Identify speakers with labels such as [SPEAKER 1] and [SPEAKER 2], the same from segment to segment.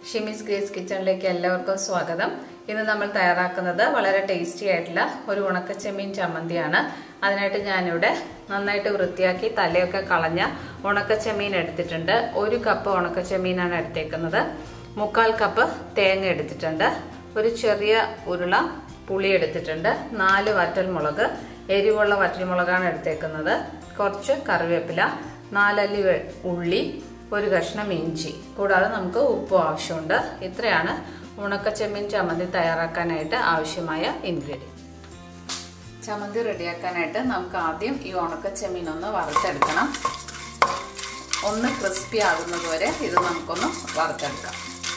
[SPEAKER 1] ഷിമിസ് grace കിച്ചണിലേക്ക് എല്ലാവർക്കും സ്വാഗതം ഇന്ന് നമ്മൾ തയ്യാറാക്കുന്നത് വളരെ ടേസ്റ്റി ആയിട്ടുള്ള ഒരു ഉണക്കച്ചെമ്മീൻ ചമ്മന്തിയാണ് അതിനായിട്ട് ഞാനിവിടെ നന്നായിട്ട് വൃത്തിയാക്കി തലയൊക്കെ കളഞ്ഞ ഉണക്കച്ചെമ്മീൻ എടുത്തിട്ടുണ്ട് ഒരു കപ്പ് ഉണക്കച്ചെമ്മീനാണ് എടുത്തേക്കുന്നത് മുക്കാൽ കപ്പ് തേങ്ങ എടുത്തിട്ടുണ്ട് ഒരു ചെറിയ ഉരുള പുളി എടുത്തിട്ടുണ്ട് നാല് വറ്റൽമുളക് എരിവുള്ള വറ്റൽമുളകാണ് എടുത്തേക്കുന്നത് കുറച്ച് കറിവേപ്പില നാലല്ലി വെ- ഉള്ളി ഒരു കഷ്ണം ഇഞ്ചി കൂടാതെ നമുക്ക് ഉപ്പും ആവശ്യമുണ്ട് ഇത്രയാണ് ഉണക്കച്ചെമ്മീൻ ചമ്മന്തി തയ്യാറാക്കാനായിട്ട് ആവശ്യമായ ഇൻഗ്രീഡിയൻ ചമ്മന്തി റെഡിയാക്കാനായിട്ട് നമുക്ക് ആദ്യം ഈ ഉണക്കച്ചെമ്മീൻ ഒന്ന് വറുത്തെടുക്കണം ഒന്ന് ക്രിസ്പി ആകുന്നത് വരെ ഇത് നമുക്കൊന്ന് വറുത്തെടുക്കാം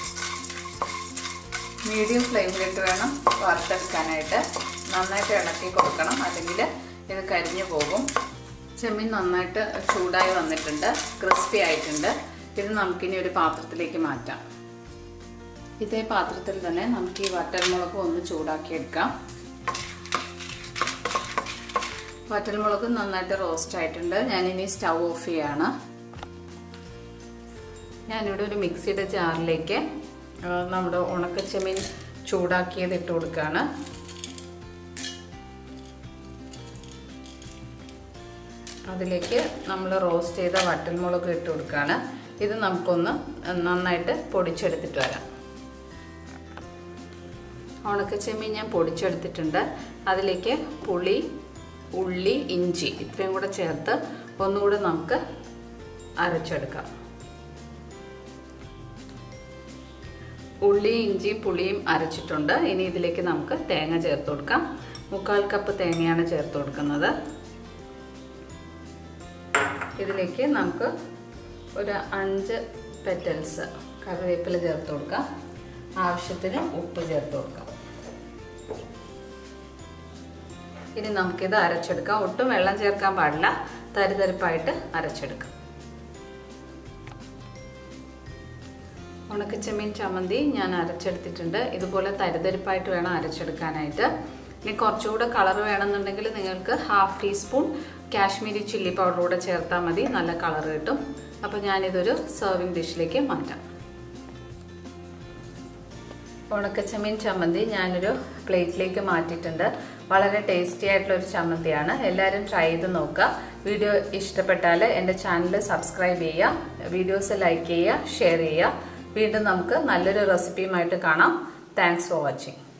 [SPEAKER 1] മീഡിയം ഫ്ലെയിമിലിട്ട് വേണം വറുത്തെടുക്കാനായിട്ട് നന്നായിട്ട് ഇളക്കി കൊടുക്കണം അല്ലെങ്കിൽ ഇത് കരിഞ്ഞു പോകും ചെമ്മീൻ നന്നായിട്ട് ചൂടായി വന്നിട്ടുണ്ട് ക്രിസ്പി ആയിട്ടുണ്ട് ഇത് നമുക്കിനി ഒരു പാത്രത്തിലേക്ക് മാറ്റാം ഇതേ പാത്രത്തിൽ തന്നെ നമുക്ക് ഈ വറ്റൽമുളക് ഒന്ന് ചൂടാക്കിയെടുക്കാം വറ്റൽമുളക് നന്നായിട്ട് റോസ്റ്റ് ആയിട്ടുണ്ട് ഞാനിനി സ്റ്റൗ ഓഫ് ചെയ്യാണ് ഞാനിവിടെ ഒരു മിക്സിയുടെ ജാറിലേക്ക് ആ, നമ്മുടെ ഉണക്കച്ചെമ്മീൻ ചൂടാക്കിയത് ഇട്ട് കൊടുക്കുകയാണ് അതിലേക്ക് നമ്മൾ റോസ്റ്റ് ചെയ്ത വറ്റൽമുളക് ഇട്ട് കൊടുക്കുകയാണ് ഇത് നമുക്കൊന്ന് നന്നായിട്ട് പൊടിച്ചെടുത്തിട്ട് വരാം ഉണക്കച്ചെമ്മീൻ ഞാൻ പൊടിച്ചെടുത്തിട്ടുണ്ട് അതിലേക്ക് പുളി ഉള്ളി ഇഞ്ചി ഇത്രയും കൂടെ ചേർത്ത് ഒന്നുകൂടെ നമുക്ക് അരച്ചെടുക്കാം ഉള്ളി ഇഞ്ചി പുളിയും അരച്ചിട്ടുണ്ട് ഇനി ഇതിലേക്ക് നമുക്ക് തേങ്ങ ചേർത്ത് കൊടുക്കാം മുക്കാൽ കപ്പ് തേങ്ങയാണ് ചേർത്ത് കൊടുക്കുന്നത് ഇതിലേക്ക് നമുക്ക് ഒരു അഞ്ച് പെറ്റൽസ് കറിവേപ്പില ചേർത്ത് കൊടുക്കാം ആവശ്യത്തിന് ഉപ്പ് ചേർത്ത് കൊടുക്കാം ഇനി നമുക്കിത് അരച്ചെടുക്കാം ഒട്ടും വെള്ളം ചേർക്കാൻ പാടില്ല തരിതരിപ്പായിട്ട് അരച്ചെടുക്കാം ഉണക്കച്ചെമ്മീൻ ചമ്മന്തി ഞാൻ അരച്ചെടുത്തിട്ടുണ്ട് ഇതുപോലെ തരിതരിപ്പായിട്ട് വേണം അരച്ചെടുക്കാനായിട്ട് ഇനി കുറച്ചുകൂടെ കളർ വേണമെന്നുണ്ടെങ്കിൽ നിങ്ങൾക്ക് half teaspoon Kashmiri chilli powder കൂടെ ചേർത്താൽ മതി നല്ല കളർ കിട്ടും അപ്പോൾ ഞാനിതൊരു സെർവിങ് ഡിഷിലേക്ക് മാറ്റാം ഉണക്കച്ചെമ്മീൻ ചമ്മന്തി ഞാനൊരു പ്ലേറ്റിലേക്ക് മാറ്റിയിട്ടുണ്ട് വളരെ ടേസ്റ്റി ആയിട്ടുള്ള ഒരു ചമ്മന്തിയാണ് എല്ലാവരും ട്രൈ ചെയ്ത് നോക്കുക വീഡിയോ ഇഷ്ടപ്പെട്ടാൽ എൻ്റെ ചാനൽ സബ്സ്ക്രൈബ് ചെയ്യുക വീഡിയോസ് ലൈക്ക് ചെയ്യുക ഷെയർ ചെയ്യുക വീണ്ടും നമുക്ക് നല്ലൊരു റെസിപ്പിയുമായിട്ട് കാണാം താങ്ക്സ് ഫോർ വാച്ചിങ്